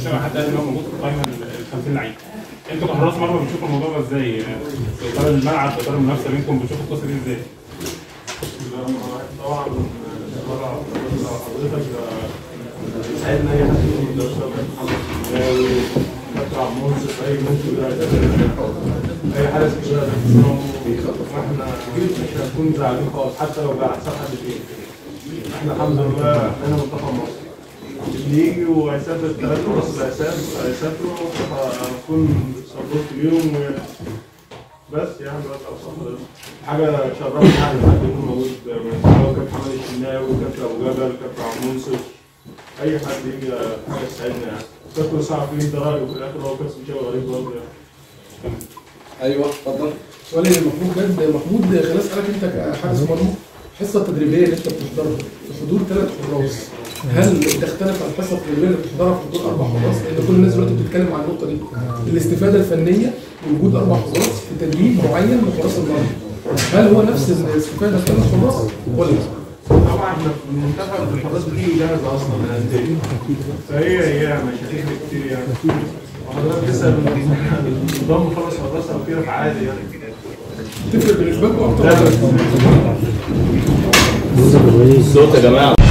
شبه حد قال ان هو موجود في القائمه ال 50 لعيب انتوا كحراس مرمى بتشوفوا الموضوع ده ازاي؟ في اطار الملعب في اطار المنافسه بينكم بتشوفوا القصه دي ازاي؟ طبعا مرة حضرتك ساعدنا اي حد يكون مدرسة محمد الشناوي فتحي عبد المنصف اي ممكن اي حارس كبير واحنا مش هنكون زعلانين خالص حتى لو بقى احسن حد فينا احنا الحمد لله احنا منتخب مصر اللي يجي وهيسافر ثلاث فرص الاساس هيسافروا هنكون سبورت ليهم و- بس يعني بس اوصل حاجه تشرفني يعني حد يكون موجود سواء كابتن محمد الشناوي كابتن ابو جبل كابتن عبد المنصف اي حد يجي حاجه تساعدنا يعني كابتن صعب فيه ده رايه في الاخر هو كابتن شوقي غريب برضه يعني ايوه اتفضل سؤالي المفروض جد محمود خليني اسالك انت كحارس مرمى الحصه التدريبيه اللي انت بتحضرها في حضور ثلاث حراس هل تختلف عن الحصه التدريبيه اللي بتحضرها في حضور اربع حراس؟ لان كل الناس دلوقتي بتتكلم عن النقطه دي الاستفاده الفنيه من وجود اربع حراس في تدريب معين لحراس المرمى هل هو نفس الاستفاده في ثلاث حراس ولا لا؟ طبعا احنا في المنتخب الحراس بتيجي جاهزه اصلا من الانديه فهي هي مش هتفرق كتير يعني وحضرتك تسال نظام خلاص حراس او كده فعادي يعني تفرق بالنسبه لكم اكتر لا ولا لا؟ بس الصوت يا جماعه